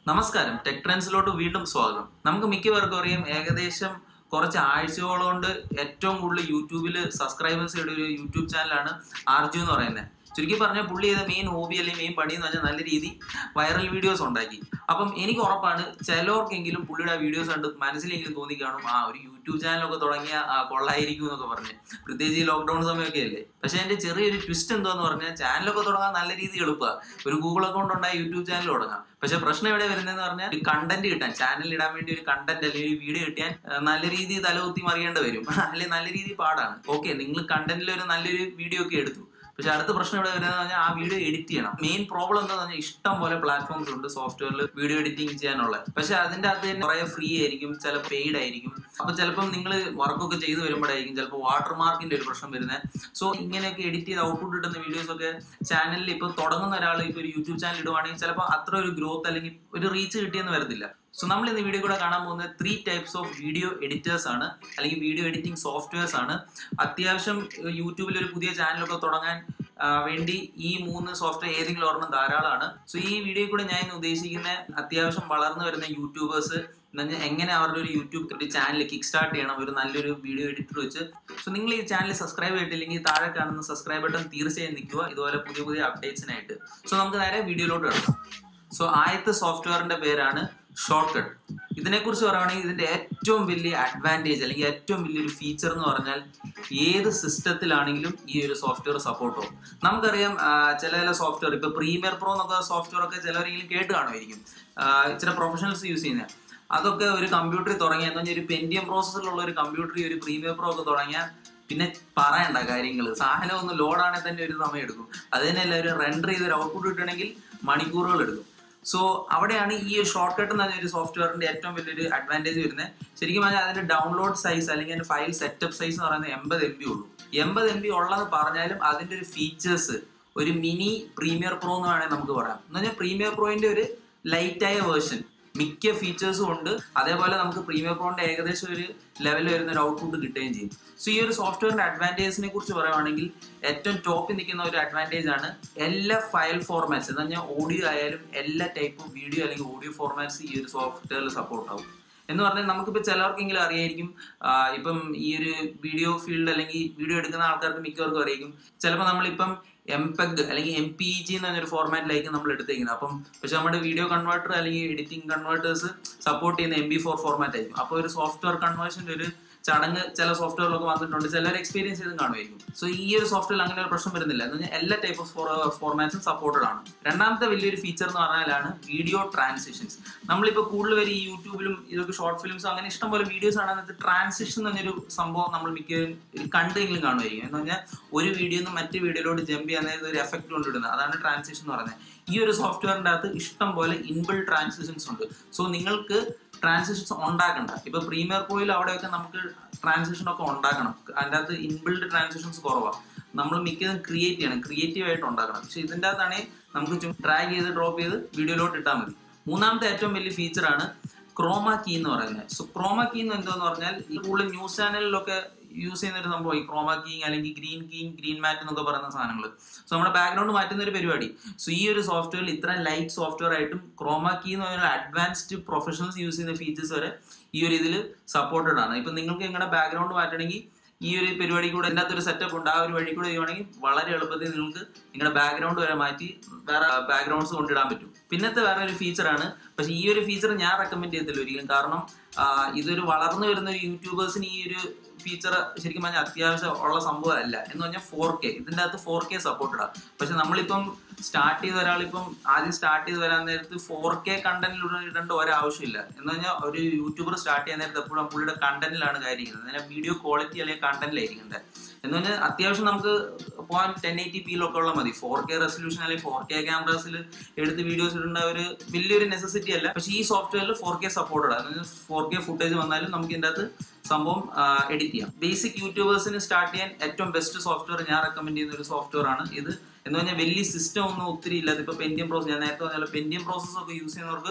നമസ്കാരം ടെക് ട്രെൻഡ്സിലോട്ട് വീണ്ടും സ്വാഗതം നമുക്ക് മിക്കവർക്കും അറിയാം ഏകദേശം കുറച്ച് ആഴ്ചകൾ കൊണ്ട് ഏറ്റവും കൂടുതൽ യൂട്യൂബിൽ സബ്സ്ക്രൈബേഴ്സ് ഒരു യൂട്യൂബ് ചാനലാണ് ആർജു എന്ന് പറയുന്നത് ചുരുക്കി പറഞ്ഞാൽ പുള്ളി ചെയ്ത മെയിൻ ഹോബി അല്ലെങ്കിൽ മെയിൻ പണി എന്ന് പറഞ്ഞാൽ നല്ല രീതി വൈറൽ വീഡിയോസ് ഉണ്ടാക്കി അപ്പം എനിക്ക് ഉറപ്പാണ് ചിലവർക്കെങ്കിലും പുള്ളിയുടെ ആ വീഡിയോസ് കണ്ട് മനസ്സിലെങ്കിലും തോന്നി കാണും ആ ഒരു യൂട്യൂബ് ചാനലൊക്കെ തുടങ്ങിയ ആ, കൊള്ളായിരിക്കും എന്നൊക്കെ പറഞ്ഞ് പ്രത്യേകിച്ച് ഈ ലോക്ക്ഡൌൺ സമയമൊക്കെ അല്ലേ പക്ഷെ എന്റെ ചെറിയൊരു ട്വിസ്റ്റ് എന്തോന്ന് പറഞ്ഞാൽ ചാനലൊക്കെ തുടങ്ങാൻ നല്ല രീതി എളുപ്പമാണ് ഒരു ഗൂഗിൾ അക്കൗണ്ട് ഉണ്ടായി യൂട്യൂബ് ചാനൽ തുടങ്ങാം പക്ഷെ പ്രശ്നം എവിടെ വരുന്നതെന്ന് പറഞ്ഞാൽ ഒരു കണ്ടന്റ് കിട്ടാൻ ചാനലിൽ ഇടാൻ വേണ്ടി ഒരു കണ്ടന്റ് അല്ലെങ്കിൽ ഒരു വീഡിയോ കിട്ടാൻ ആ, നല്ല രീതിയിൽ തലകുത്തി മറിയേണ്ടി വരും അല്ലെങ്കിൽ നല്ല രീതിയിൽ പാടാണ് ഓക്കെ നിങ്ങൾ കണ്ടന്റിൽ ഒരു നല്ലൊരു വീഡിയോ ഒക്കെ എടുത്തു പക്ഷെ അടുത്ത പ്രശ്നം ഇവിടെ വരുന്നത് പറഞ്ഞാൽ ആ വീഡിയോ എഡിറ്റ് ചെയ്യണം മെയിൻ പ്രോബ്ലം എന്താണെന്ന് പറഞ്ഞാൽ ഇഷ്ടം പോലെ പ്ലാറ്റ്ഫോംസ് ഉണ്ട് സോഫ്റ്റ്വെയറിൽ വീഡിയോ എഡിറ്റിംഗ് ചെയ്യാനുള്ള പക്ഷെ അതിന്റെ അകത്ത് തന്നെ കുറെ ഫ്രീ ആയിരിക്കും ചില പെയ്ഡ് ആയിരിക്കും അപ്പൊ ചിലപ്പം നിങ്ങൾ വർക്കൊക്കെ ചെയ്ത് വരുമ്പോഴായിരിക്കും ചിലപ്പോൾ വാട്ടർ മാർക്കിന്റെ ഒരു പ്രശ്നം വരുന്നത് സോ ഇങ്ങനെയൊക്കെ എഡിറ്റ് ചെയ്ത് ഔട്ട്പുട്ട് കിട്ടുന്ന വീഡിയോസ് ഒക്കെ ചാനലിൽ ഇപ്പൊ തുടങ്ങുന്ന ഒരാൾ ഇപ്പൊ ഒരു യൂട്യൂബ് ചാനൽ ഇടുവാണെങ്കിൽ ചിലപ്പോൾ അത്ര ഒരു ഗ്രോത്ത് അല്ലെങ്കിൽ ഒരു റീച്ച് കിട്ടിയെന്ന് വരത്തില്ല സോ നമ്മൾ ഇന്ന് വീഡിയോ കൂടെ കാണാൻ പോകുന്നത് three types of video editors ആണ് അല്ലെങ്കിൽ വീഡിയോ എഡിറ്റിംഗ് സോഫ്റ്റ്വെയർസ് ആണ് അത്യാവശ്യം യൂട്യൂബിൽ ഒരു പുതിയ ചാനലൊക്കെ തുടങ്ങാൻ ആ, വേണ്ടി ഈ മൂന്ന് സോഫ്റ്റ്വെയർ ഏതെങ്കിലും ഒരെണ്ണം ധാരാളമാണ് സോ ഈ വീഡിയോ കൂടെ ഞാൻ ഇന്ന് ഉദ്ദേശിക്കുന്ന അത്യാവശ്യം വളർന്നു വരുന്ന യൂട്യൂബേഴ്സ് എങ്ങനെ അവരുടെ ഒരു യൂട്യൂബ് ഒരു ചാനൽ കിക്ക് സ്റ്റാർട്ട് ചെയ്യണം ഒരു നല്ലൊരു വീഡിയോ എഡിറ്റർ വെച്ച് സോ നിങ്ങൾ ഈ ചാനൽ സബ്സ്ക്രൈബ് ചെയ്തിട്ടില്ലെങ്കിൽ താഴെ കാണുന്ന സബ്സ്ക്രൈബ് ബട്ടൺ തീർച്ചയായും നിൽക്കുക ഇതുപോലെ പുതിയ പുതിയ അപ്ഡേറ്റ്സിനായിട്ട് സോ നമുക്ക് നേരെ വീഡിയോയിലോട്ട് കിടക്കാം സോ ആദ്യത്തെ സോഫ്റ്റ്വെയറിന്റെ പേരാണ് ഷോർട്ട് കട്ട് ഇതിനെക്കുറിച്ച് പറയുകയാണെങ്കിൽ ഇതിന്റെ ഏറ്റവും വലിയ അഡ്വാൻറ്റേജ് അല്ലെങ്കിൽ ഏറ്റവും വലിയൊരു ഫീച്ചർ എന്ന് പറഞ്ഞാൽ ഏത് സിസ്റ്റത്തിലാണെങ്കിലും ഈ ഒരു സോഫ്റ്റ്വെയർ സപ്പോർട്ട് ആവും നമുക്കറിയാം ആ, ചില ചില സോഫ്റ്റ്വെയർ ഇപ്പൊ പ്രീമിയർ പ്രോ എന്നൊക്കെ സോഫ്റ്റ്വെയർ ഒക്കെ ചിലവരെങ്കിലും കേട്ട് കാണുമായിരിക്കും ആ, ഇച്ചിരി പ്രൊഫഷണൽസ് യൂസ് ചെയ്യുന്ന അതൊക്കെ ഒരു കമ്പ്യൂട്ടറിൽ തുടങ്ങിയ എന്ന് പറഞ്ഞാൽ ഒരു പെൻഡിയം പ്രോസസ്സറിലുള്ള ഒരു കമ്പ്യൂട്ടറിൽ ഒരു പ്രീമിയർ പ്രോ ഒക്കെ തുടങ്ങിയാൽ പിന്നെ പറയണ്ട കാര്യങ്ങൾ സാധനം ഒന്ന് ലോഡാണെങ്കിൽ തന്നെ ഒരു സമയം എടുക്കും അത് തന്നെയല്ല ഒരു റെൻഡർ ചെയ്ത് ഒരു ഔട്ട്പുട്ട് കിട്ടണമെങ്കിൽ മണിക്കൂറുകൾ എടുക്കും സോ അവിടെയാണ് ഈ ഷോർട്ട് കട്ട് എന്ന് പറഞ്ഞ ഒരു സോഫ്റ്റ്വെയറിന്റെ ഏറ്റവും വലിയൊരു അഡ്വാൻറ്റേജ് വരുന്നത് ശരിക്കും പറഞ്ഞാൽ അതിന്റെ ഡൗൺലോഡ് സൈസ് അല്ലെങ്കിൽ അതിന്റെ ഫയൽ സെറ്റപ്പ് സൈസ് എന്ന് പറയുന്നത് എൺപത് എം ബി ഉള്ളൂ എൺപത് എം ബി ഉള്ളതെന്ന് പറഞ്ഞാലും അതിന്റെ ഒരു ഫീച്ചേഴ്സ് ഒരു മിനി പ്രീമിയർ പ്രോ എന്ന് വേണമെങ്കിൽ നമുക്ക് പറയാം എന്ന് പറഞ്ഞാൽ പ്രീമിയർ പ്രോയിന്റെ ഒരു ലൈറ്റായ വേർഷൻ മിക്ക ഫീച്ചേഴ്സും ഉണ്ട് അതേപോലെ നമുക്ക് പ്രീമിയർ പ്രോന്റെ ഏകദേശം ഒരു ലെവലിൽ വരുന്ന ഒരു ഔട്ട്പുട്ട് കിട്ടുകയും ചെയ്യും സോ ഈ ഒരു സോഫ്റ്റ്വെയറിന്റെ അഡ്വാൻറ്റേജിനെ കുറിച്ച് പറയുവാണെങ്കിൽ ഏറ്റവും ടോപ്പിൽ നിൽക്കുന്ന ഒരു അഡ്വാൻറ്റേജ് ആണ് എല്ലാ ഫയൽ ഫോർമാറ്റ്സ് എന്ന് പറഞ്ഞാൽ ഓഡിയോ ആയാലും എല്ലാ ടൈപ്പ് ഓഫ് വീഡിയോ അല്ലെങ്കിൽ ഓഡിയോ ഫോർമാറ്റ്സ് ഈ ഒരു സോഫ്റ്റ്വെയറിൽ സപ്പോർട്ട് ആവും എന്ന് പറഞ്ഞാൽ നമുക്കിപ്പോൾ ചിലർക്കെങ്കിലും അറിയായിരിക്കും ആ, ഇപ്പം ഈ ഒരു വീഡിയോ ഫീൽഡ് അല്ലെങ്കിൽ വീഡിയോ എടുക്കുന്ന ആൾക്കാർക്ക് മിക്കവർക്കും അറിയായിരിക്കും ചിലപ്പോൾ നമ്മളിപ്പം എം പെഗ് അല്ലെങ്കിൽ എം പി ജി എന്ന് പറഞ്ഞൊരു ഫോർമാറ്റിലായിരിക്കും നമ്മൾ എടുത്തേക്കുന്നത് അപ്പം പക്ഷെ നമ്മുടെ വീഡിയോ കൺവേർട്ടർ അല്ലെങ്കിൽ എഡിറ്റിംഗ് കൺവേർട്ടേഴ്സ് സപ്പോർട്ട് ചെയ്യുന്ന എം ബി ഫോർ ഫോർമാറ്റ് ആയിരിക്കും അപ്പോൾ ഒരു സോഫ്റ്റ്വെയർ കൺവേർഷൻ്റെ ഒരു ചടങ്ങ് ചില സോഫ്റ്റ്വെയറിലൊക്കെ വന്നിട്ടുണ്ട് ചിലർ എക്സ്പീരിയൻസ് ചെയ്തും കാണുമായിരിക്കും സോ ഈ ഒരു സോഫ്റ്റ്വെയർ അങ്ങനെ ഒരു പ്രശ്നം വരുന്നില്ല എന്ന് പറഞ്ഞാൽ എല്ലാ ടൈപ്പ് ഓഫ് ഫോർമാറ്റ്സും സപ്പോർട്ടഡ് ആണ് രണ്ടാമത്തെ വലിയൊരു ഫീച്ചർ എന്ന് പറഞ്ഞാലാണ് വീഡിയോ ട്രാൻസിഷൻസ് നമ്മളിപ്പോൾ കൂടുതൽ പേര് ഈ യൂട്യൂബിലും ഇതൊക്കെ ഷോർട്ട് ഫിലിംസും അങ്ങനെ ഇഷ്ടംപോലെ വീഡിയോസ് ആണെന്നത് ട്രാൻസിഷൻ എന്നൊരു സംഭവം നമ്മൾ മിക്ക കണ്ടെങ്കിലും കാണുമായിരിക്കും എന്ന് പറഞ്ഞാൽ ഒരു വീഡിയോ നിന്ന് മറ്റു വീഡിയോയിലോട്ട് ജമ്പ് ചെയ്യാൻ നേരത്തെ ഒരു എഫക്റ്റ് കൊണ്ടിടുന്നത് അതാണ് ട്രാൻസിഷൻ എന്ന് പറയുന്നത് ഈ ഒരു സോഫ്റ്റ്വെയറിന്റെ അകത്ത് ഇഷ്ടം പോലെ ഇൻബിൾ ട്രാൻസിഷൻസ് ഉണ്ട് സോ നിങ്ങൾക്ക് ട്രാൻസിഷൻസ് ഉണ്ടാക്കണ്ട ഇപ്പൊ പ്രീമിയർ പ്രോയിൽ അവിടെയൊക്കെ നമുക്ക് ട്രാൻസിഷൻ ഒക്കെ ഉണ്ടാക്കണം അതിൻ്റെ അകത്ത് ഇൻബിൾഡ് ട്രാൻസിഷൻസ് കുറവാണ് നമ്മൾ മിക്കതും ക്രിയേറ്റ് ചെയ്യണം ക്രിയേറ്റീവ് ആയിട്ട് ഉണ്ടാക്കണം പക്ഷെ ഇതിൻ്റെ അകത്താണെങ്കിൽ നമുക്ക് ഡ്രാഗ് ചെയ്ത് ഡ്രോപ്പ് ചെയ്ത് വീഡിയോയിലോട്ട് ഇട്ടാൽ മതി മൂന്നാമത്തെ ഏറ്റവും വലിയ ഫീച്ചറാണ് ക്രോമ കീ എന്ന് പറയുന്നത് സോ ക്രോമ കീ എന്ന് എന്താന്ന് പറഞ്ഞാൽ ഈ കൂടുതൽ ന്യൂസ് ചാനലിലൊക്കെ യൂസ് ചെയ്യുന്ന ഒരു സംഭവം ഈ ക്രോമ കീങ് അല്ലെങ്കിൽ ഗ്രീൻ കീങ് ഗ്രീൻ മാറ്റ് എന്നൊക്കെ പറയുന്ന സാധനങ്ങൾ സോ നമ്മുടെ ബാക്ക്ഗ്രൗണ്ട് മാറ്റുന്ന ഒരു പരിപാടി സോ ഈ ഒരു സോഫ്റ്റ്വെയറിൽ ഇത്ര ലൈറ്റ് സോഫ്റ്റ്വെയർ ആയിട്ടും ക്രോമ കീ എന്ന് പറയുന്ന അഡ്വാൻസ്ഡ് പ്രൊഫഷണൽസ് യൂസ് ചെയ്യുന്ന ഫീച്ചേഴ്സ് വരെ ഈ ഒരു ഇതിൽ സപ്പോർട്ടഡ് ആണ് ഇപ്പൊ നിങ്ങൾക്ക് നിങ്ങളുടെ ബാക്ക്ഗ്രൗണ്ട് മാറ്റണമെങ്കിൽ ഈ ഒരു പരിപാടി കൂടെ അതിൻ്റെ അകത്തൊരു സെറ്റപ്പ് ഉണ്ട് ആ ഒരു വഴി കൂടെ ചെയ്യുവാണെങ്കിൽ വളരെ എളുപ്പത്തിൽ നിങ്ങൾക്ക് നിങ്ങളുടെ ബാക്ക്ഗ്രൗണ്ട് വരെ മാറ്റി വേറെ ബാക്ക്ഗ്രൗണ്ട്സ് കൊണ്ടിടാൻ പറ്റും പിന്നത്തെ വേറെ ഒരു ഫീച്ചറാണ് പക്ഷെ ഈ ഒരു ഫീച്ചർ ഞാൻ റെക്കമെൻഡ് ചെയ്തില്ല ഒരിക്കലും കാരണം ആ, ഇതൊരു വളർന്നു വരുന്ന ഒരു യൂട്യൂബേഴ്സിന് ഈ ഒരു ഫീച്ചർ ശരിക്കും പറഞ്ഞാൽ അത്യാവശ്യം ഉള്ള സംഭവമല്ല എന്ന് പറഞ്ഞാൽ ഫോർ കെ ഇതിൻ്റെ അകത്ത് ഫോർ കെ സപ്പോർട്ടഡാണ് പക്ഷെ നമ്മളിപ്പം സ്റ്റാർട്ട് ചെയ്ത ഒരാളിപ്പം ആദ്യം സ്റ്റാർട്ട് ചെയ്ത് വരാൻ നേരത്ത് ഫോർ കെ കണ്ടന്റിലൂടെ ഇടേണ്ട ഒരാവശ്യമില്ല എന്ന് പറഞ്ഞാൽ ഒരു യൂട്യൂബർ സ്റ്റാർട്ട് ചെയ്യാൻ നേരത്ത് എപ്പോഴും പുള്ളിയുടെ കണ്ടന്റിലാണ് കാര്യക്കുന്നത് അതിനെ വീഡിയോ ക്വാളിറ്റി അല്ലെങ്കിൽ കണ്ടന്റിലായിരിക്കണ്ടേ എന്ന് പറഞ്ഞാൽ അത്യാവശ്യം നമുക്ക് പോകാൻ ടെൻ എയ്റ്റി പിയിലൊക്കെ ഉള്ള മതി ഫോർ കെ റെസൊല്യൂഷൻ അല്ലെങ്കിൽ ഫോർ കെ ക്യാമറാസിൽ എടുത്ത് വീഡിയോസ് ഇടേണ്ട ഒരു വലിയൊരു നെസസിറ്റി അല്ല പക്ഷേ ഈ സോഫ്റ്റ്വെയറിൽ ഫോർ കെ സപ്പോർട്ടഡ് ആണ് ഫോർ കെ ഫുട്ടേജ് വന്നാലും നമുക്ക് ഇതിൻ്റെ അകത്ത് സംഭവം എഡിറ്റ് ചെയ്യാം ബേസിക് യൂട്യൂബേഴ്സിന് സ്റ്റാർട്ട് ചെയ്യാൻ ഏറ്റവും ബെസ്റ്റ് സോഫ്റ്റ്വെയർ ഞാൻ റെക്കമെൻഡ് ചെയ്യുന്ന ഒരു സോഫ്റ്റ്വെയർ ആണ് ഇത് എന്ന് പറഞ്ഞാൽ വലിയ സിസ്റ്റം ഒന്നും ഒത്തിരി ഇല്ലാതെ ഇപ്പൊ പെൻഡിയം പ്രോസസ് ഞാൻ നേരത്തെ പറഞ്ഞാൽ പെൻഡിയം പ്രോസസ് ഒക്കെ യൂസ് ചെയ്യുന്നവർക്ക്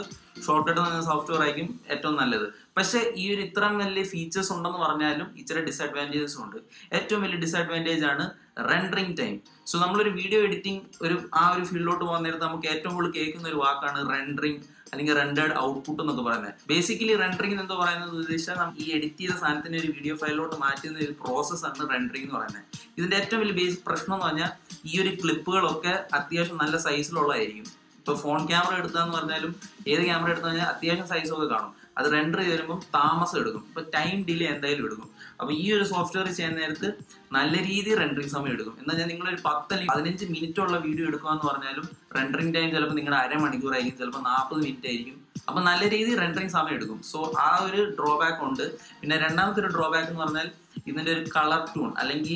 ഷോർട്ട് കട്ട് എന്ന സോഫ്റ്റ്വെയർ ആയിരിക്കും ഏറ്റവും നല്ലത് പക്ഷെ ഈ ഒരു ഇത്രയും വലിയ ഫീച്ചേഴ്സ് ഉണ്ടെന്ന് പറഞ്ഞാലും ഇച്ചിരി ഡിസഡ്വാൻറ്റേജസ് ഉണ്ട് ഏറ്റവും വലിയ ഡിസഡ്വാൻറ്റേജ് ആണ് റെൻഡറിങ് ടൈം സോ നമ്മളൊരു വീഡിയോ എഡിറ്റിംഗ് ഒരു ആ ഒരു ഫീൽഡിലോട്ട് പോകുന്ന നേരത്ത് നമുക്ക് ഏറ്റവും കൂടുതൽ കേൾക്കുന്ന ഒരു വാക്കാണ് റെൻഡറിങ് അല്ലെങ്കിൽ റെൻഡേർഡ് ഔട്ട്പുട്ട് എന്നൊക്കെ പറയുന്നത് ബേസിക്കലി റെൻഡറിംഗ് എന്ന് പറയുന്നത് ഉദ്ദേശിച്ചാൽ നമ്മൾ ഈ എഡിറ്റ് ചെയ്ത സാധനത്തിന് ഒരു വീഡിയോ ഫയലിലോട്ട് മാറ്റുന്ന ഒരു പ്രോസസ്സാണ് റെൻഡറിംഗ് എന്ന് പറയുന്നത് ഇതിന്റെ ഏറ്റവും വലിയ ബേസിക് പ്രശ്നം എന്ന് പറഞ്ഞാൽ ഈ ഒരു ക്ലിപ്പുകളൊക്കെ അത്യാവശ്യം നല്ല സൈസിലുള്ളതായിരിക്കും ഇപ്പൊ ഫോൺ ക്യാമറ എടുത്താന്ന് പറഞ്ഞാലും ഏത് ക്യാമറ എടുത്തു കഴിഞ്ഞാൽ അത്യാവശ്യം സൈസൊക്കെ കാണും അത് റെൻഡർ ചെയ്ത് വരുമ്പോൾ താമസം എടുക്കും ഇപ്പൊ ടൈം ഡിലേ എന്തായാലും എടുക്കും അപ്പൊ ഈ ഒരു സോഫ്റ്റ്വെയർ ചെയ്യുന്ന നേരത്ത് നല്ല രീതിയിൽ റെൻഡറിങ് സമയം എടുക്കും എന്നാൽ ഞാൻ നിങ്ങളൊരു പത്ത് അല്ലെങ്കിൽ പതിനഞ്ച് മിനിറ്റ് ഉള്ള വീഡിയോ എടുക്കുക എന്ന് പറഞ്ഞാലും റെൻഡറിങ് ടൈം ചിലപ്പോൾ നിങ്ങളുടെ അരമണിക്കൂറായിരിക്കും ചിലപ്പോൾ നാൽപ്പത് മിനിറ്റ് ആയിരിക്കും അപ്പൊ നല്ല രീതിയിൽ റെൻഡറിങ് സമയം എടുക്കും സോ ആ ഒരു ഡ്രോബാക്ക് ഉണ്ട് പിന്നെ രണ്ടാമത്തെ ഒരു ഡ്രോബാക്ക് എന്ന് പറഞ്ഞാൽ ഇതിന്റെ ഒരു കളർ ടൂൺ അല്ലെങ്കിൽ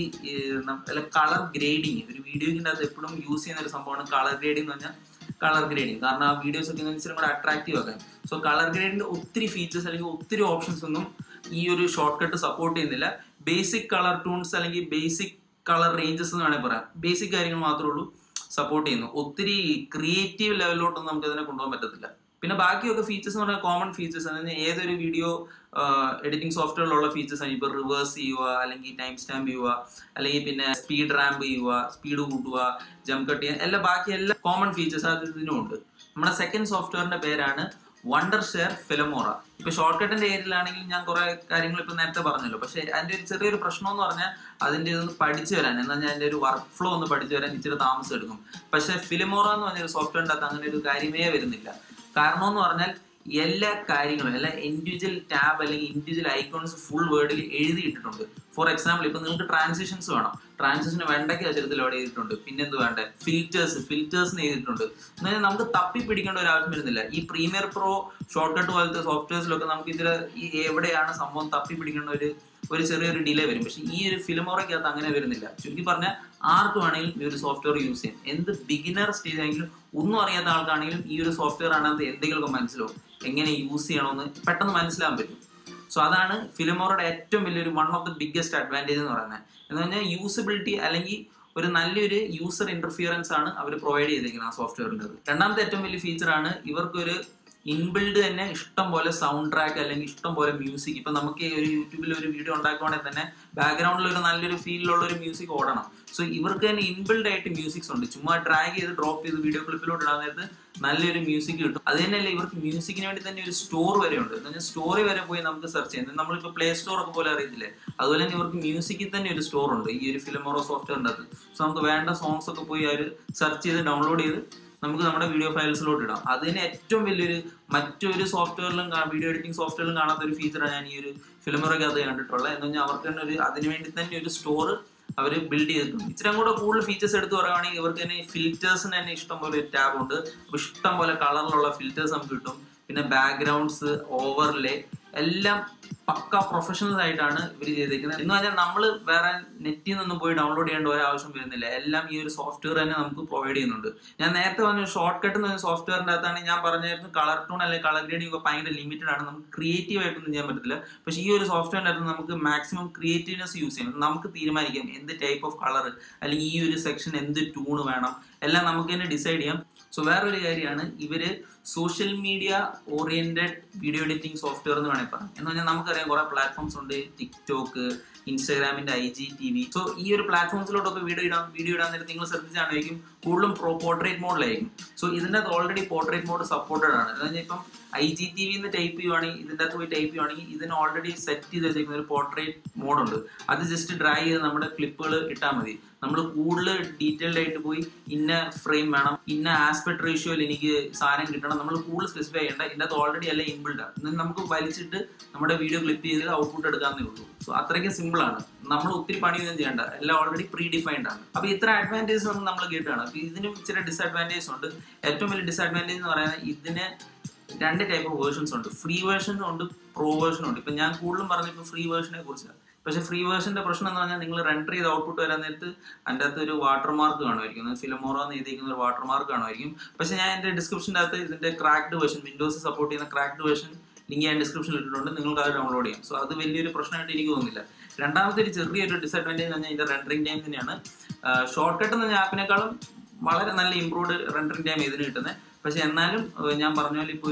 കളർ ഗ്രേഡിങ് ഒരു വീഡിയോക്കിൻ്റെ അകത്ത് എപ്പോഴും യൂസ് ചെയ്യുന്ന ഒരു സംഭവമാണ് കളർ ഗ്രേഡിംഗ് എന്ന് പറഞ്ഞാൽ കളർ ഗ്രേഡിങ് കാരണം ആ വീഡിയോസ് ഒക്കെ ഇച്ചിരി കൂടെ അട്രാക്റ്റീവ് ആക്കാൻ സോ കളർ ഗ്രേഡിന്റെ ഒത്തിരി ഫീച്ചേഴ്സ് അല്ലെങ്കിൽ ഒത്തിരി ഓപ്ഷൻസ് ഒന്നും ഈ ഒരു ഷോർട്ട് കട്ട് സപ്പോർട്ട് ചെയ്യുന്നില്ല ബേസിക് കളർ ടൂൺസ് അല്ലെങ്കിൽ ബേസിക് കളർ റേഞ്ചസ് എന്ന് വേണമെങ്കിൽ പറയാം ബേസിക് കാര്യങ്ങൾ മാത്രമേ ഉള്ളൂ സപ്പോർട്ട് ചെയ്യുന്നു ഒത്തിരി ക്രിയേറ്റീവ് ലെവലിലോട്ടൊന്നും നമുക്ക് അതിനെ കൊണ്ടുപോകാൻ പറ്റത്തില്ല പിന്നെ ബാക്കിയൊക്കെ ഫീച്ചേഴ്സ് എന്ന് പറഞ്ഞാൽ കോമൺ ഫീച്ചേഴ്സ് ആണ് ഏതൊരു വീഡിയോ എഡിറ്റിംഗ് സോഫ്റ്റ്വെയറിലുള്ള ഫീച്ചേഴ്സ് ആണ് ഇപ്പോൾ റിവേഴ്സ് ചെയ്യുക അല്ലെങ്കിൽ ടൈം സ്റ്റാമ്പ് ചെയ്യുക അല്ലെങ്കിൽ പിന്നെ സ്പീഡ് റാമ്പ് ചെയ്യുക സ്പീഡ് കൂട്ടുക ജംപ് കട്ട് ചെയ്യുക എല്ലാ ബാക്കി എല്ലാ കോമൺ ഫീച്ചേഴ്സ് അത് ഇതിനും ഉണ്ട് നമ്മുടെ സെക്കൻഡ് സോഫ്റ്റ്വെയറിന്റെ പേരാണ് വണ്ടർ ഷെയർ ഫിലമോറ ഇപ്പൊ ഷോർട്ട് കട്ടിന്റെ ഏരിയയിലാണെങ്കിൽ ഞാൻ കുറെ കാര്യങ്ങൾ ഇപ്പൊ നേരത്തെ പറഞ്ഞല്ലോ പക്ഷെ അതിന്റെ ഒരു ചെറിയൊരു പ്രശ്നം എന്ന് പറഞ്ഞാൽ അതിന്റെ ഇതൊന്ന് പഠിച്ചു വരാൻ എന്നാൽ ഞാൻ അതിന്റെ ഒരു വർക്ക് ഫ്ലോ ഒന്ന് പഠിച്ചു വരാൻ ഇച്ചിരി താമസം എടുക്കും പക്ഷെ ഫിലിമോറ എന്ന് പറഞ്ഞൊരു സോഫ്റ്റ്വെയറിന്റെ അകത്ത് അങ്ങനെ ഒരു കാര്യമേ വരുന്നില്ല കാരണം എന്ന് പറഞ്ഞാൽ എല്ലാ കാര്യങ്ങളും എല്ലാ ഇൻഡിവിജ്വൽ ടാബ് അല്ലെങ്കിൽ ഇൻഡിവിജ്വൽ ഐക്കോൺസ് ഫുൾ വേർഡിൽ എഴുതിയിട്ടിട്ടുണ്ട് ഫോർ എക്സാമ്പിൾ ഇപ്പൊ നിങ്ങൾക്ക് ട്രാൻസിഷൻസ് വേണം ട്രാൻസിഷന് വെണ്ടയ്ക്ക് അക്ഷരത്തിൽ അവിടെ എഴുതിയിട്ടുണ്ട് പിന്നെന്ത് വേണ്ടേ ഫിൽറ്റേഴ്സ് ഫിൽറ്റേഴ്സിന് എഴുതിയിട്ടുണ്ട് എന്നാൽ നമുക്ക് തപ്പി പിടിക്കേണ്ട ഒരു ആവശ്യം വരുന്നില്ല ഈ പ്രീമിയർ പ്രോ ഷോർട്ട് കട്ട് പോലത്തെ സോഫ്റ്റ്വെയർസിലൊക്കെ നമുക്ക് ഇതിൽ ഈ എവിടെയാണ് സംഭവം തപ്പി പിടിക്കേണ്ട ഒരു ഒരു ചെറിയൊരു ഡിലേ വരും പക്ഷെ ഈ ഒരു ഫിലിമോറയ്ക്കകത്ത് അങ്ങനെ വരുന്നില്ല ചുരുക്കി പറഞ്ഞാൽ ആർക്ക് വേണമെങ്കിലും ഈ ഒരു സോഫ്റ്റ്വെയർ യൂസ് ചെയ്യാം എന്ത് ബിഗിനർ സ്റ്റേജ് ആണെങ്കിലും ഒന്നും അറിയാത്ത ആൾക്കാണെങ്കിലും ഈ ഒരു സോഫ്റ്റ്വെയർ ആണത് എന്തെങ്കിലുമൊക്കെ മനസ്സിലാവും എങ്ങനെ യൂസ് ചെയ്യണമെന്ന് പെട്ടെന്ന് മനസ്സിലാൻ പറ്റും സോ അതാണ് ഫിലിമോറയുടെ ഏറ്റവും വലിയൊരു one of the biggest advantage എന്ന് പറയുന്നത് എന്ന് പറഞ്ഞാൽ യൂസബിലിറ്റി അല്ലെങ്കിൽ ഒരു നല്ലൊരു യൂസർ ഇന്റർഫിയറൻസ് ആണ് അവർ പ്രൊവൈഡ് ചെയ്തിരിക്കുന്നത് ആ സോഫ്റ്റ്വെയറിൻ്റെ രണ്ടാമത്തെ ഏറ്റവും വലിയ ഫീച്ചറാണ് ഇവർക്കൊരു ഇൻബിൽഡ് തന്നെ ഇഷ്ടം പോലെ സൗണ്ട് ട്രാക്ക് അല്ലെങ്കിൽ ഇഷ്ടം പോലെ മ്യൂസിക് ഇപ്പൊ നമുക്ക് ഒരു യൂട്യൂബിൽ ഒരു വീഡിയോ ഉണ്ടാക്കുവാണെങ്കിൽ തന്നെ ബാക്ക്ഗ്രൗണ്ടിൽ ഒരു നല്ലൊരു ഫീലിലുള്ള ഒരു മ്യൂസിക് ഓടണം സോ ഇവർക്ക് തന്നെ ഇൻബിൽഡ് ആയിട്ട് മ്യൂസിക്സ് ഉണ്ട് ചുമ്മാ ഡ്രാഗ് ചെയ്ത് ഡ്രോപ്പ് ചെയ്ത് വീഡിയോ ക്ലിപ്പിലോട്ട് ഇടാൻ നേരത്ത് നല്ലൊരു മ്യൂസിക് കിട്ടും അത് തന്നെയല്ല ഇവർക്ക് മ്യൂസിക്കിന് വേണ്ടി തന്നെ ഒരു സ്റ്റോർ വരെ ഉണ്ട് എന്ന് പറഞ്ഞാൽ സ്റ്റോറി വരെ പോയി നമുക്ക് സെർച്ച് ചെയ്യാം നമ്മളിപ്പോൾ പ്ലേ സ്റ്റോർ ഒക്കെ പോലെ അറിയത്തില്ലേ അതുപോലെ തന്നെ ഇവർക്ക് മ്യൂസിക്കിൽ തന്നെ ഒരു സ്റ്റോർ ഉണ്ട് ഈ ഒരു ഫിലിമോറോ സോഫ്റ്റ്വെയറിൻ്റെ അകത്ത് സോ നമുക്ക് വേണ്ട സോങ്സ് ഒക്കെ പോയി അവർ സെർച്ച് ചെയ്ത് ഡൗൺലോഡ് ചെയ്ത് നമുക്ക് നമ്മുടെ വീഡിയോ ഫയൽസിലോട്ട് ഇടാം അതിന് ഏറ്റവും വലിയൊരു മറ്റൊരു സോഫ്റ്റ്വെയറിലും വീഡിയോ എഡിറ്റിംഗ് സോഫ്റ്റ്വെയറിലും കാണാത്ത ഒരു ഫീച്ചറാണ് ഞാൻ ഈ ഒരു ഫിലിമറൊക്കെ കണ്ടിട്ടുള്ളത് എന്ന് പറഞ്ഞാൽ അവർക്ക് തന്നെ ഒരു അതിന് വേണ്ടി തന്നെ ഒരു സ്റ്റോർ അവർ ബിൽഡ് ചെയ്തിട്ടുണ്ട് ഇച്ചിരി കൂടെ കൂടുതൽ ഫീച്ചേഴ്സ് എടുത്ത് പറയുകയാണെങ്കിൽ ഇവർക്ക് തന്നെ ഫിൽറ്റേഴ്സിന് തന്നെ ഇഷ്ടം പോലെ ഒരു ടാബ് ഉണ്ട് അപ്പൊ ഇഷ്ടം പോലെ കളറിലുള്ള ഫിൽറ്റേഴ്സ് നമുക്ക് കിട്ടും പിന്നെ ബാക്ക്ഗ്രൗണ്ട്സ് ഓവർലേ എല്ലാം പക്ക പ്രൊഫഷണൽ ആയിട്ടാണ് ഇവർ ചെയ്തേക്കുന്നത് എന്ന് പറഞ്ഞാൽ നമ്മൾ വേറെ നെറ്റിൽ നിന്നും പോയി ഡൗൺലോഡ് ചെയ്യേണ്ട ഒരു ആവശ്യം വരുന്നില്ല എല്ലാം ഈ ഒരു സോഫ്റ്റ്വെയർ തന്നെ നമുക്ക് പ്രൊവൈഡ് ചെയ്യുന്നുണ്ട് ഞാൻ നേരത്തെ പറഞ്ഞ ഷോർട്ട് കട്ട് എന്ന് പറഞ്ഞ സോഫ്റ്റ്വെയറിന്റെ അകത്താണ് ഞാൻ പറഞ്ഞായിരുന്നു കളർ ടൂൺ അല്ലെങ്കിൽ കളർ ഗ്രേഡിംഗ് ഒക്കെ ഭയങ്കര ലിമിറ്റഡ് ആണ് നമുക്ക് ക്രിയേറ്റീവ് ആയിട്ടൊന്നും ചെയ്യാൻ പറ്റില്ല പക്ഷേ ഈ ഒരു സോഫ്റ്റ്വെയറിന്റെ അകത്ത് നമുക്ക് മാക്സിമം ക്രിയേറ്റീവ്നെസ് യൂസ് ചെയ്യാം നമുക്ക് തീരുമാനിക്കാം എന്ത് ടൈപ്പ് ഓഫ് കളർ അല്ലെങ്കിൽ ഈ ഒരു സെക്ഷൻ എന്ത് ട്യൂൺ വേണം എല്ലാം നമുക്ക് തന്നെ ഡിസൈഡ് ചെയ്യാം സോ വേറൊരു കാര്യമാണ് ഇവര് social media oriented video editing software എന്ന് വേണമെങ്കിൽ പറയാം എന്ന് പറഞ്ഞാൽ നമുക്കറിയാം കുറെ പ്ലാറ്റ്ഫോംസ് ഉണ്ട് ടിക്ടോക്ക് ഇൻസ്റ്റാഗ്രാമിന്റെ I G T V so ഈ ഒരു പ്ലാറ്റ്ഫോംസിലോട്ടൊക്കെ വീഡിയോ ഇടാം വീഡിയോ ഇടാൻ നേരത്തെ നിങ്ങൾ ശ്രദ്ധിച്ചാണെങ്കിൽ കൂടുതലും പ്രോ പോർട്രേറ്റ് മോഡിലായിരിക്കും സോ ഇതിൻ്റെ അകത്ത് ഓൾറെഡി പോർട്രേറ്റ് മോഡ് സപ്പോർട്ടഡ് ആണ് എന്ന് പറഞ്ഞാൽ ഇപ്പം ഐ ജി ടി വിന്ന് ടൈപ്പ് ചെയ്യുവാണെങ്കിൽ ഇതിൻ്റെ അകത്ത് പോയി ടൈപ്പ് ചെയ്യുവാണെങ്കിൽ ഇതിന് ഓൾറെഡി സെറ്റ് ചെയ്ത് വെച്ചേക്കുന്ന ഒരു പോർട്രേറ്റ് മോഡുണ്ട് അത് ജസ്റ്റ് ഡ്രൈ ചെയ്ത് നമ്മുടെ ക്ലിപ്പുകൾ ഇട്ടാൽ മതി നമ്മൾ കൂടുതൽ ഡീറ്റെയിൽഡ് ആയിട്ട് പോയി ഇന്ന ഫ്രെയിം വേണം ഇന്ന ആസ്പെക്ട് റേഷ്യോയിൽ എനിക്ക് സാധനം കിട്ടണം നമ്മൾ കൂടുതൽ സ്പെസിഫൈ ചെയ്യേണ്ട ഇതിനകത്ത് ഓൾറെഡി എല്ലാം ഇൻബിൾഡ് ആണ് നമുക്ക് വലിച്ചിട്ട് നമ്മുടെ വീഡിയോ ക്ലിപ്പ് ചെയ്ത് ഔട്ട്പുട്ട് എടുക്കാവുന്നേ ഉള്ളൂ സോ അത്രയ്ക്ക് സിമ്പിൾ ആണ് നമ്മൾ ഒത്തിരി പണിയൊന്നും ചെയ്യേണ്ട എല്ലാം ഓൾറെഡി പ്രീ ഡിഫൈൻഡ് ആണ് അപ്പൊ ഇത്ര അഡ്വാൻറ്റേജ് ഒന്നും നമ്മൾ കേട്ടാണ് അപ്പൊ ഇതിനും ഇച്ചിരി ഡിസഡ്വാൻറ്റേജ് ഉണ്ട് ഏറ്റവും വലിയ ഡിസഡ്വാൻറ്റേജ് എന്ന് പറയുന്നത് ഇതിന് രണ്ട് ടൈപ്പ് ഓഫ് വേർഷൻസ് ഉണ്ട് ഫ്രീ വേർഷനും ഉണ്ട് പ്രോ വേർഷനും ഉണ്ട് ഇപ്പൊ ഞാൻ കൂടുതലും പറഞ്ഞപ്പോൾ ഫ്രീ വേർഷനെ കുറിച്ചാണ് പക്ഷെ ഫ്രീ വേർഷന്റെ പ്രശ്നം എന്ന് പറഞ്ഞാൽ നിങ്ങൾ റെൻഡർ ചെയ്ത് ഔട്ട്പുട്ട് വരാൻ നേരത്ത് അതിൻ്റെ അകത്ത് ഒരു വാട്ടർ മാർക്ക് കാണുമായിരിക്കും ഫിലമോറ എന്ന് എഴുതിയിരിക്കുന്ന ഒരു വാട്ടർ മാർക്ക് കാണുമായിരിക്കും പക്ഷെ ഞാൻ എൻ്റെ ഡിസ്ക്രിപ്ഷൻ്റെ അകത്ത് ഇതിന്റെ ക്രാക്ഡ് വേർഷൻ വിൻഡോസ് സപ്പോർട്ട് ചെയ്യുന്ന ക്രാക്ഡ് വേർഷൻ ലിങ്ക് ഞാൻ ഡിസ്ക്രിപ്ഷനിൽ ഇട്ടിട്ടുണ്ട് നിങ്ങൾക്ക് അത് ഡൗൺലോഡ് ചെയ്യാം സോ അത് വലിയൊരു പ്രശ്നമായിട്ട് എനിക്ക് തോന്നുന്നില്ല രണ്ടാമത്തെ ഒരു ചെറിയൊരു ഡിസഡ്വാൻറ്റേജ് എന്ന് പറഞ്ഞാൽ ഇതിന്റെ റെൻഡറിങ് ടൈം തന്നെയാണ് ഷോർട്ട് കട്ട് എന്ന ആപ്പിനേക്കാളും വളരെ നല്ല ഇംപ്രൂവ്ഡ് റെൻഡറിങ് ടൈം ഇതിന് കിട്ടുന്നത് പക്ഷെ എന്നാലും ഞാൻ പറഞ്ഞ പോലെ ഇപ്പോൾ ഒരു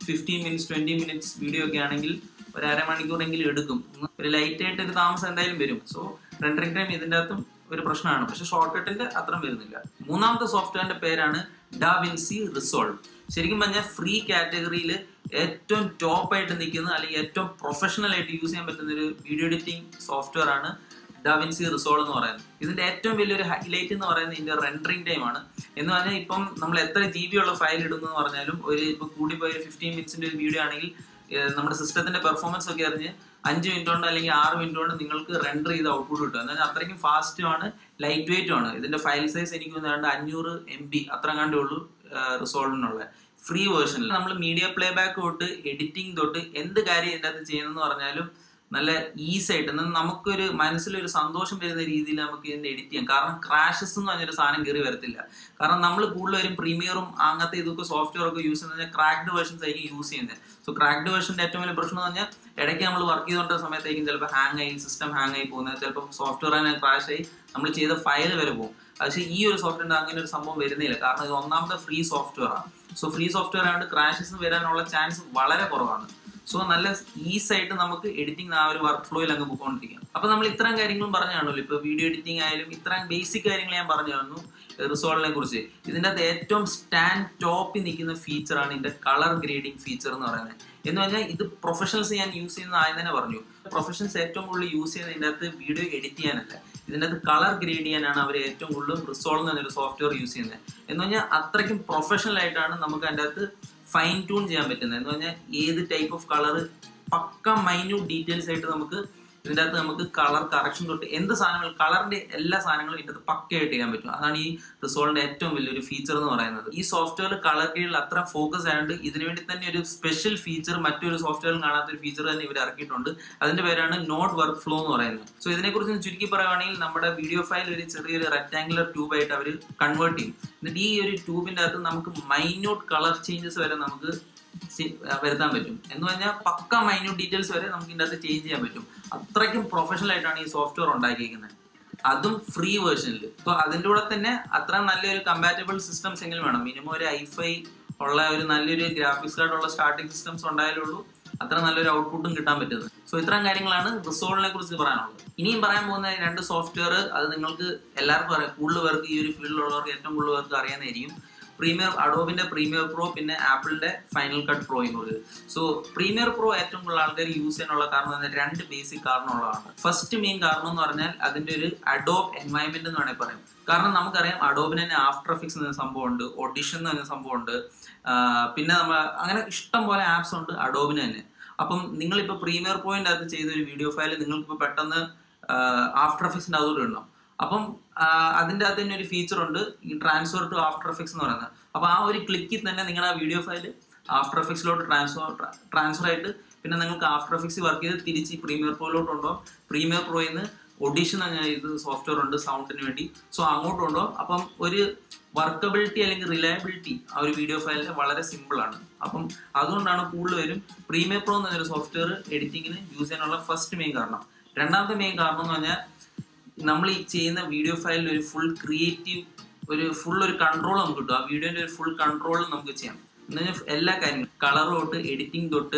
fifteen minutes twenty minutes video ഒക്കെ ആണെങ്കിൽ ഒരു അരമണിക്കൂറെങ്കിലും എടുക്കും ഒരു ലൈറ്റ് ആയിട്ട് ഒരു താമസം എന്തായാലും വരും സോ റെൻഡറിങ് ടൈം ഇതിൻ്റെ അകത്തും ഒരു പ്രശ്നമാണ് പക്ഷെ ഷോർട്ട് കട്ടിന്റെ അത്രയും വരുന്നില്ല മൂന്നാമത്തെ സോഫ്റ്റ്വെയറിന്റെ പേരാണ് ഡാവിൻസി റിസോൾവ് ശരിക്കും പറഞ്ഞാൽ ഫ്രീ കാറ്റഗറിയിൽ ഏറ്റവും ടോപ്പ് ആയിട്ട് നിൽക്കുന്ന അല്ലെങ്കിൽ ഏറ്റവും പ്രൊഫഷണൽ ആയിട്ട് യൂസ് ചെയ്യാൻ പറ്റുന്ന ഒരു വീഡിയോ എഡിറ്റിംഗ് സോഫ്റ്റ്വെയർ ആണ് ഡാവിൻസി റിസോൾവ് എന്ന് പറയുന്നത് ഇതിന്റെ ഏറ്റവും വലിയൊരു ഹൈലൈറ്റ് എന്ന് പറയുന്നത് ഇതിന്റെ റെൻഡറിങ് ടൈം ആണ് എന്ന് പറഞ്ഞാൽ ഇപ്പം നമ്മൾ എത്ര ജി ബി ഉള്ള ഫയൽ ഇടുന്നു എന്ന് പറഞ്ഞാലും ഒരു ഇപ്പൊ കൂടി പോയ ഒരു ഫിഫ്റ്റീൻ മിനിറ്റ്സിന്റെ ഒരു വീഡിയോ ആണെങ്കിൽ ഏഹ് നമ്മുടെ സിസ്റ്റത്തിന്റെ പെർഫോമൻസ് ഒക്കെ അറിഞ്ഞ് അഞ്ച് മിനിറ്റ് കൊണ്ട് അല്ലെങ്കിൽ ആറ് മിനിറ്റ് കൊണ്ട് നിങ്ങൾക്ക് റെൻഡർ ചെയ്ത് ഔട്ട്പുട്ട് കിട്ടും എന്നാൽ അത്രയ്ക്കും ഫാസ്റ്റും ആണ് ലൈറ്റ് വെയിറ്റും ആണ് ഇതിന്റെ ഫയൽ സൈസ് എനിക്ക് തോന്നുന്നത് അഞ്ഞൂറ് എം ബി അത്ര കണ്ടേ ഉള്ളൂ റിസോൾവിനുള്ള ഫ്രീ വേർഷനിൽ നമ്മൾ മീഡിയ പ്ലേ ബാക്ക് തൊട്ട് എഡിറ്റിംഗ് തൊട്ട് എന്ത് കാര്യം ഇതിൻ്റെ അകത്ത് ചെയ്യുന്നെന്ന് പറഞ്ഞാലും നല്ല ഈസി ആയിട്ട് എന്നാൽ നമുക്കൊരു മനസ്സിലൊരു സന്തോഷം വരുന്ന രീതിയിൽ നമുക്ക് ഇതിനെ എഡിറ്റ് ചെയ്യാം കാരണം ക്രാഷസ് എന്ന് പറഞ്ഞൊരു സാധനം കയറി വരത്തില്ല കാരണം നമ്മൾ കൂടുതലും പ്രീമിയറും അങ്ങനത്തെ ഇതൊക്കെ സോഫ്റ്റ്വെയർ ഒക്കെ യൂസ് ചെയ്യുന്നത് ക്രാക്ഡ് വേർഷൻസ് ആയിരിക്കും യൂസ് ചെയ്യുന്നത് സോ ക്രാക്ഡ് വേർഷന്റെ ഏറ്റവും വലിയ പ്രശ്നം എന്ന് പറഞ്ഞാൽ ഇടയ്ക്ക് നമ്മൾ വർക്ക് ചെയ്തുകൊണ്ട സമയത്തായിരിക്കും ചിലപ്പോൾ ഹാങ് ആയി സിസ്റ്റം ഹാങ് ആയി പോകുന്നത് ചിലപ്പോൾ സോഫ്റ്റ്വെയർ തന്നെ ക്രാഷ് ആയി നമ്മൾ ചെയ്ത ഫയൽ വരെ പോകും പക്ഷേ ഈ ഒരു സോഫ്റ്റ്വെയർ അങ്ങനെ ഒരു സംഭവം വരുന്നില്ല കാരണം ഇത് ഒന്നാമത്തെ ഫ്രീ സോഫ്റ്റ്വെയർ ആണ് സോ ഫ്രീ സോഫ്റ്റ്വെയർ ആയതുകൊണ്ട് ക്രാഷസ് വരാനുള്ള ചാൻസ് വളരെ കുറവാണ് സോ നല്ല ഈസി ആയിട്ട് നമുക്ക് എഡിറ്റിംഗ് ആ ഒരു വർക്ക് ഫ്ലോയിൽ അങ്ങ് പോയിക്കൊണ്ടിരിക്കാം അപ്പൊ നമ്മൾ ഇത്രയും കാര്യങ്ങളും പറഞ്ഞു കാണുമല്ലോ ഇപ്പൊ വീഡിയോ എഡിറ്റിംഗ് ആയാലും ഇത്രയും ബേസിക് കാര്യങ്ങൾ ഞാൻ പറഞ്ഞു തന്നു റിസോൾവിനെ കുറിച്ച് ഇതിന്റെ അകത്ത് ഏറ്റവും സ്റ്റാൻഡ് ടോപ്പിൽ നിൽക്കുന്ന ഫീച്ചറാണ് ഇതിന്റെ കളർ ഗ്രേഡിംഗ് ഫീച്ചർ എന്ന് പറയുന്നത് എന്ന് പറഞ്ഞാൽ ഇത് പ്രൊഫഷണൽസ് ഞാൻ യൂസ് ചെയ്യുന്ന ആദ്യം തന്നെ പറഞ്ഞു പ്രൊഫഷണൽസ് ഏറ്റവും കൂടുതൽ യൂസ് ചെയ്യുന്നത് ഇതിന്റെ അകത്ത് വീഡിയോ എഡിറ്റ് ചെയ്യാനല്ല ഇതിൻ്റെ അകത്ത് കളർ ഗ്രേഡ് ചെയ്യാനാണ് അവർ ഏറ്റവും കൂടുതൽ റിസോൾവ് എന്നൊരു സോഫ്റ്റ്വെയർ യൂസ് ചെയ്യുന്നത് എന്ന് പറഞ്ഞാൽ അത്രയ്ക്കും പ്രൊഫഷണൽ ആയിട്ടാണ് നമുക്ക് അതിൻ്റെ അകത്ത് ഫൈൻ ട്യൂൺ ചെയ്യാൻ പറ്റുന്നത് എന്ന് പറഞ്ഞാൽ ഏത് ടൈപ്പ് ഓഫ് കളർ പക്ക മൈന്യൂട്ട് ഡീറ്റെയിൽസ് ആയിട്ട് നമുക്ക് ഇതിൻ്റെ അകത്ത് നമുക്ക് കളർ കറക്ഷൻ തൊട്ട് എന്ത് സാധനങ്ങൾ കളറിന്റെ എല്ലാ സാധനങ്ങളും ഇതിൻ്റെ അകത്ത് പക്കയായിട്ട് ചെയ്യാൻ പറ്റും അതാണ് ഈ റിസോൾവിന്റെ ഏറ്റവും വലിയൊരു ഫീച്ചർ എന്ന് പറയുന്നത് ഈ സോഫ്റ്റ്വെയർ കളർ കീഴിൽ അത്ര ഫോക്കസ് ആയതുകൊണ്ട് ഇതിനു വേണ്ടി തന്നെ ഒരു സ്പെഷ്യൽ ഫീച്ചർ മറ്റൊരു സോഫ്റ്റ്വെയറിൽ കാണാത്ത ഒരു ഫീച്ചർ തന്നെ ഇവർ ഇറക്കിയിട്ടുണ്ട് അതിന്റെ പേരാണ് നോട്ട് വർക്ക് ഫ്ലോ എന്ന് പറയുന്നത് സോ ഇതിനെക്കുറിച്ച് ചുരുക്കി പറയുകയാണെങ്കിൽ നമ്മുടെ വീഡിയോ ഫയൽ ഒരു ചെറിയൊരു റെക്ടാങ്കുലർ ട്യൂബ് ആയിട്ട് അവർ കൺവേർട്ട് ചെയ്യും എന്നിട്ട് ഈ ഒരു ട്യൂബിന്റെ അകത്ത് നമുക്ക് മൈന്യൂട്ട് കളർ ചേഞ്ചസ് വരെ നമുക്ക് വരുത്താൻ പറ്റും എന്ന് പറഞ്ഞാൽ പക്ക മൈന്യൂട്ട് ഡീറ്റെയിൽസ് വരെ നമുക്ക് ഇതിൻ്റെ അകത്ത് ചേഞ്ച് ചെയ്യാൻ പറ്റും അത്രയ്ക്കും പ്രൊഫഷണൽ ആയിട്ടാണ് ഈ സോഫ്റ്റ്വെയർ ഉണ്ടാക്കിയിരിക്കുന്നത് അതും ഫ്രീ വേർഷനിൽ ഇപ്പൊ അതിൻ്റെ കൂടെ തന്നെ അത്ര നല്ലൊരു കമ്പാറ്റബിൾ സിസ്റ്റംസ് എങ്കിലും വേണം മിനിമം ഒരു ഐഫൈ ഉള്ള ഒരു നല്ലൊരു ഗ്രാഫിക്സ് കാർഡ് ഉള്ള സ്റ്റാർട്ടിംഗ് സിസ്റ്റംസ് ഉണ്ടായാലുള്ളൂ അത്ര നല്ലൊരു ഔട്ട്പുട്ടും കിട്ടാൻ പറ്റുന്നത് സോ ഇത്രയും കാര്യങ്ങളാണ് റിസോൾവിനെ കുറിച്ച് പറയാനുള്ളത് ഇനിയും പറയാൻ പോകുന്ന രണ്ട് സോഫ്റ്റ്വെയർ അത് നിങ്ങൾക്ക് എല്ലാവർക്കും അറിയാം കൂടുതൽ പേർക്ക് ഈ ഒരു ഫീൽഡിലുള്ളവർക്ക് ഏറ്റവും കൂടുതൽ പേർക്ക് അറിയാനായിരിക്കും പ്രീമിയർ അഡോബിന്റെ പ്രീമിയർ പ്രോ പിന്നെ ആപ്പിളിന്റെ ഫൈനൽ കട്ട് പ്രോയും കൂടി സോ പ്രീമിയർ പ്രോ ഏറ്റവും കൂടുതൽ ആൾക്കാർ യൂസ് ചെയ്യാനുള്ള കാരണം എന്ന് രണ്ട് ബേസിക് കാരണമുള്ളതാണ് ഫസ്റ്റ് മെയിൻ കാരണം എന്ന് പറഞ്ഞാൽ അതിന്റെ ഒരു അഡോബ് എൻവയൺമെന്റ് എന്ന് വേണമെങ്കിൽ പറയാം കാരണം നമുക്കറിയാം അഡോബിന് തന്നെ ആഫ്റ്റർ എഫക്ട്സ് എന്ന സംഭവമുണ്ട് ഓഡിഷൻ എന്ന് പറഞ്ഞ സംഭവമുണ്ട് പിന്നെ നമ്മൾ അങ്ങനെ ഇഷ്ടം പോലെ ആപ്സ് ഉണ്ട് അഡോബിന് തന്നെ അപ്പം നിങ്ങളിപ്പോൾ പ്രീമിയർ പോയിന്റ് അകത്ത് ചെയ്ത ഒരു വീഡിയോ ഫയൽ നിങ്ങൾക്കിപ്പോൾ പെട്ടെന്ന് ആഫ്റ്റർ എഫക്ട്സിന്റെ അതോടെ ഇടണം അപ്പം അതിൻ്റെ അകത്ത് തന്നെ ഒരു ഫീച്ചർ ഉണ്ട് ഈ ട്രാൻസ്ഫർ ടു ആഫ്റ്റർ എഫക്ട്സ് എന്ന് പറയുന്നത് അപ്പോൾ ആ ഒരു ക്ലിക്കിൽ തന്നെ നിങ്ങളുടെ ആ വീഡിയോ ഫയൽ ആഫ്റ്റർ എഫക്ട്സിലോട്ട് ട്രാൻസ്ഫർ ട്രാൻസ്ഫർ ആയിട്ട് പിന്നെ നിങ്ങൾക്ക് ആഫ്റ്റർ എഫക്ട്സ് വർക്ക് ചെയ്ത് തിരിച്ച് പ്രീമിയർ പ്രോയിലോട്ട് കൊണ്ടുപോകും പ്രീമിയർ പ്രോയിൽ നിന്ന് ഒഡീഷൻ ഇത് സോഫ്റ്റ്വെയർ ഉണ്ട് സൗണ്ടിന് വേണ്ടി സോ അങ്ങോട്ട് കൊണ്ടുപോകും അപ്പം ഒരു വർക്കബിലിറ്റി അല്ലെങ്കിൽ റിലയബിലിറ്റി ആ ഒരു വീഡിയോ ഫയലിന് വളരെ സിമ്പിൾ ആണ് അപ്പം അതുകൊണ്ടാണ് കൂടുതൽ പേരും പ്രീമിയർ പ്രോ എന്നൊരു സോഫ്റ്റ്വെയർ എഡിറ്റിങ്ങിന് യൂസ് ചെയ്യാനുള്ള ഫസ്റ്റ് മെയിൻ കാരണം രണ്ടാമത്തെ മെയിൻ കാരണം എന്ന് പറഞ്ഞാൽ നമ്മൾ ഈ ചെയ്യുന്ന വീഡിയോ ഫയലിൽ ഒരു ഫുൾ ക്രിയേറ്റീവ് ഒരു ഫുൾ ഒരു കൺട്രോൾ നമുക്ക് കിട്ടും ആ വീഡിയോന്റെ ഒരു ഫുൾ കൺട്രോൾ നമുക്ക് ചെയ്യാം എന്ന് പറഞ്ഞാൽ എല്ലാ കാര്യങ്ങളും കളർ തൊട്ട് എഡിറ്റിംഗ് തൊട്ട്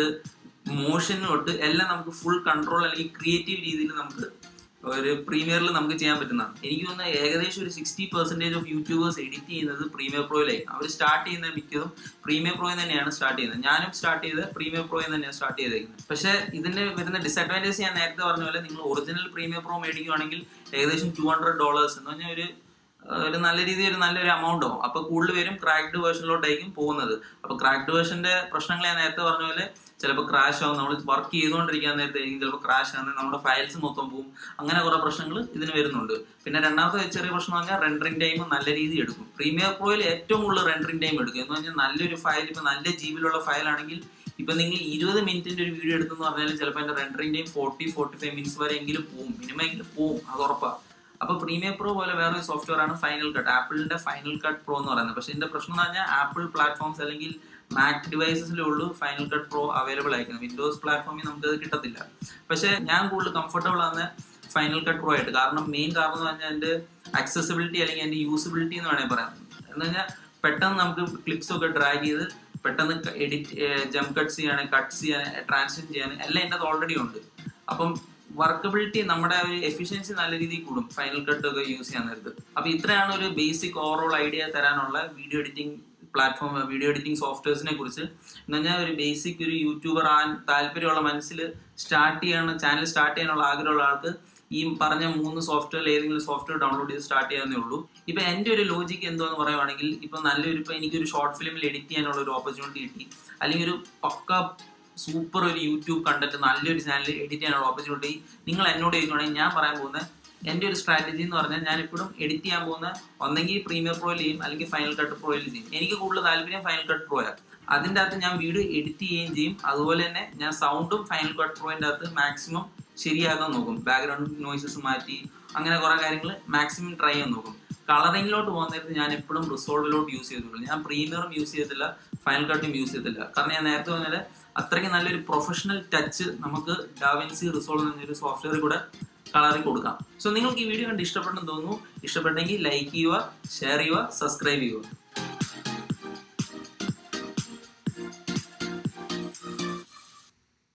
മോഷൻ തൊട്ട് എല്ലാം നമുക്ക് ഫുൾ കൺട്രോൾ അല്ലെങ്കിൽ ക്രിയേറ്റീവ് രീതിയിൽ നമുക്ക് ഒരു പ്രീമിയറിൽ നമുക്ക് ചെയ്യാൻ പറ്റുന്നതാണ് എനിക്ക് തോന്നുന്നത് ഏകദേശം ഒരു sixty percentage of YouTubers edit ചെയ്യുന്നത് പ്രീമിയർ പ്രോയിലായിരിക്കും അവർ സ്റ്റാർട്ട് ചെയ്യുന്ന മിക്കതും പ്രീമിയർ പ്രോയിൽ തന്നെയാണ് സ്റ്റാർട്ട് ചെയ്യുന്നത് ഞാനും സ്റ്റാർട്ട് ചെയ്ത് പ്രീമിയർ പ്രോയിൽ തന്നെയാണ് സ്റ്റാർട്ട് ചെയ്തേക്കുന്നത് പക്ഷേ ഇതിന്റെ വരുന്ന ഡിസഡ്വാൻറ്റേജ് ഞാൻ നേരത്തെ പറഞ്ഞ പോലെ നിങ്ങൾ ഒറിജിനൽ പ്രീമിയർ പ്രോ മേടിക്കുകയാണെങ്കിൽ ഏകദേശം ടു ഹൺഡ്രഡ് ഡോളേഴ്സ് എന്ന് പറഞ്ഞാൽ ഒരു ഒരു നല്ല രീതിയിൽ ഒരു നല്ലൊരു എമൗണ്ട് ആവും അപ്പൊ കൂടുതൽ പേരും ക്രാക്ഡ് വേർഷനിലോട്ടായിരിക്കും പോകുന്നത് അപ്പൊ ക്രാക്ഡ് വേർഷന്റെ പ്രശ്നങ്ങൾ ഞാൻ നേരത്തെ പറഞ്ഞ പോലെ ചിലപ്പോൾ ക്രാഷ് ആവും നമ്മൾ വർക്ക് ചെയ്തുകൊണ്ടിരിക്കാൻ നേരത്തായിരിക്കും ചിലപ്പോൾ ക്രാഷ് ആകുന്നത് നമ്മുടെ ഫയൽസ് മൊത്തം പോകും അങ്ങനെ കുറെ പ്രശ്നങ്ങൾ ഇതിന് വരുന്നുണ്ട് പിന്നെ രണ്ടാമത്തെ ചെറിയ പ്രശ്നം എന്ന് പറഞ്ഞാൽ റെൻഡറിങ് ടൈം നല്ല രീതിയിൽ എടുക്കും പ്രീമിയർ പ്രോയിൽ ഏറ്റവും കൂടുതൽ റെൻഡറിങ് ടൈം എടുക്കും എന്ന് പറഞ്ഞാൽ നല്ലൊരു ഫയൽ ഇപ്പൊ നല്ല ജീവിലുള്ള ഫയൽ ആണെങ്കിൽ ഇപ്പൊ നിങ്ങൾ ഇരുപത് മിനിറ്റിന്റെ ഒരു വീഡിയോ എടുത്തെന്ന് പറഞ്ഞാൽ ചിലപ്പോൾ അതിന്റെ rendering time forty forty five minutes വരെ എങ്കിലും പോകും മിനിമം എങ്കിലും പോകും അത് ഉറപ്പാണ് അപ്പൊ പ്രീമിയർ പ്രോ പോലെ വേറൊരു സോഫ്റ്റ്വെയർ ആണ് ഫൈനൽ കട്ട് ആപ്പിളിന്റെ ഫൈനൽ കട്ട് പ്രോ എന്ന് പറയുന്നത് പക്ഷെ ഇതിന്റെ പ്രശ്നം എന്ന് പറഞ്ഞാൽ ആപ്പിൾ പ്ലാറ്റ്ഫോംസ് അല്ലെങ്കിൽ മാക് ഡിവൈസസിലേ ഉള്ളൂ ഫൈനൽ കട്ട് പ്രോ അവൈലബിൾ ആയിരിക്കുന്നത് വിൻഡോസ് പ്ലാറ്റ്ഫോമിൽ നമുക്ക് അത് കിട്ടത്തില്ല പക്ഷെ ഞാൻ കൂടുതൽ കംഫർട്ടബിൾ ആണ് ഫൈനൽ കട്ട് പ്രോ ആയിട്ട് കാരണം മെയിൻ കാരണം എന്ന് പറഞ്ഞാൽ അതിന്റെ അക്സസിബിലിറ്റി അല്ലെങ്കിൽ അതിന്റെ യൂസിബിലിറ്റി എന്ന് വേണമെങ്കിൽ പറയാം എന്ന് പറഞ്ഞാൽ പെട്ടെന്ന് നമുക്ക് ക്ലിപ്സ് ഒക്കെ ഡ്രാഗ് ചെയ്ത് പെട്ടെന്ന് എഡിറ്റ് ജംപ് കട്ട്സ് ചെയ്യാൻ കട്ട്സ് ചെയ്യാൻ ട്രാൻസ്ലേറ്റ് ചെയ്യാൻ എല്ലാം എൻ്റെ ഓൾറെഡി ഉണ്ട് അപ്പം വർക്കബിലിറ്റി നമ്മുടെ ഒരു എഫിഷ്യൻസി നല്ല രീതിയിൽ കൂടും ഫൈനൽ കട്ട് ഒക്കെ യൂസ് ചെയ്യാൻ നേരത്ത് അപ്പൊ ഇത്രയാണ് ഒരു ബേസിക് ഓവറോൾ ഐഡിയ തരാനുള്ള video editing platform video editing സോഫ്റ്റ്വെയർസിനെ കുറിച്ച് എന്ന് പറഞ്ഞാൽ ഒരു ബേസിക് ഒരു യൂട്യൂബർ ആൻ താല്പര്യമുള്ള മനസ്സിൽ സ്റ്റാർട്ട് ചെയ്യണം ചാനൽ സ്റ്റാർട്ട് ചെയ്യാനുള്ള ആഗ്രഹമുള്ള ആൾക്ക് ഈ പറഞ്ഞ മൂന്ന് സോഫ്റ്റ്വെയർ ഏതെങ്കിലും സോഫ്റ്റ്വെയർ ഡൗൺലോഡ് ചെയ്ത് സ്റ്റാർട്ട് ചെയ്യാവുന്നേ ഉള്ളൂ ഇപ്പൊ എന്റെ ഒരു ലോജിക്ക് എന്തോന്ന് പറയുവാണെങ്കിൽ ഇപ്പൊ നല്ലൊരു ഇപ്പൊ എനിക്കൊരു ഷോർട്ട് ഫിലിമിൽ എഡിറ്റ് ചെയ്യാനുള്ള ഒരു ഓപ്പർച്യൂണിറ്റി കിട്ടി അല്ലെങ്കിൽ ഒരു പക്ക സൂപ്പർ ഒരു യൂട്യൂബ് കണ്ടന്റ് നല്ലൊരു ചാനൽ എഡിറ്റ് ചെയ്യാനുള്ള ഓപ്പർച്യൂണിറ്റി നിങ്ങൾ എന്നോട് ചോദിക്കുകയാണെങ്കിൽ ഞാൻ പറയാൻ പോകുന്നത് എൻ്റെ ഒരു സ്ട്രാറ്റജി എന്ന് പറഞ്ഞാൽ ഞാൻ ഇപ്പോഴും എഡിറ്റ് ചെയ്യാൻ പോകുന്ന ഒന്നെങ്കിൽ പ്രീമിയർ പ്രോയിൽ ചെയ്യും അല്ലെങ്കിൽ ഫൈനൽ കട്ട് പ്രോയിൽ ചെയ്യും എനിക്ക് കൂടുതൽ താല്പര്യം ഫൈനൽ കട്ട് പ്രോയാണ് അതിൻ്റെ അകത്ത് ഞാൻ വീഡിയോ എഡിറ്റ് ചെയ്യുകയും ചെയ്യും അതുപോലെ തന്നെ ഞാൻ സൗണ്ടും ഫൈനൽ കട്ട് പ്രോയിൻ്റെ അകത്ത് മാക്സിമം ശരിയാക്കാൻ നോക്കും ബാക്ക്ഗ്രൗണ്ട് നോയ്സസ് മാറ്റി അങ്ങനെ കുറേ കാര്യങ്ങൾ മാക്സിമം ട്രൈ ചെയ്യാൻ നോക്കും കളറിങ്ങിലോട്ട് പോകുന്ന നേരത്ത് ഞാൻ എപ്പോഴും റിസോൾവിലോട്ട് യൂസ് ചെയ്തിട്ടുള്ളൂ ഞാൻ പ്രീമിയറും യൂസ് ചെയ്തിട്ടില്ല ഫൈനൽ കട്ടും യൂസ് ചെയ്തിട്ടില്ല കാരണം ഞാൻ നേരത്തെ പറഞ്ഞാൽ അത്രയ്ക്ക് നല്ലൊരു പ്രൊഫഷണൽ ടച്ച് നമുക്ക് ഡാവിൻസി റിസോൾവ് എന്നൊരു സോഫ്റ്റ്വെയർ കൂടെ കളറിൽ കൊടുക്കാം സോ നിങ്ങൾക്ക് ഈ വീഡിയോ കണ്ട് ഇഷ്ടപ്പെട്ടെന്ന് തോന്നുന്നു ഇഷ്ടപ്പെട്ടെങ്കിൽ ലൈക്ക് ചെയ്യുക ഷെയർ ചെയ്യുക സബ്സ്ക്രൈബ് ചെയ്യുക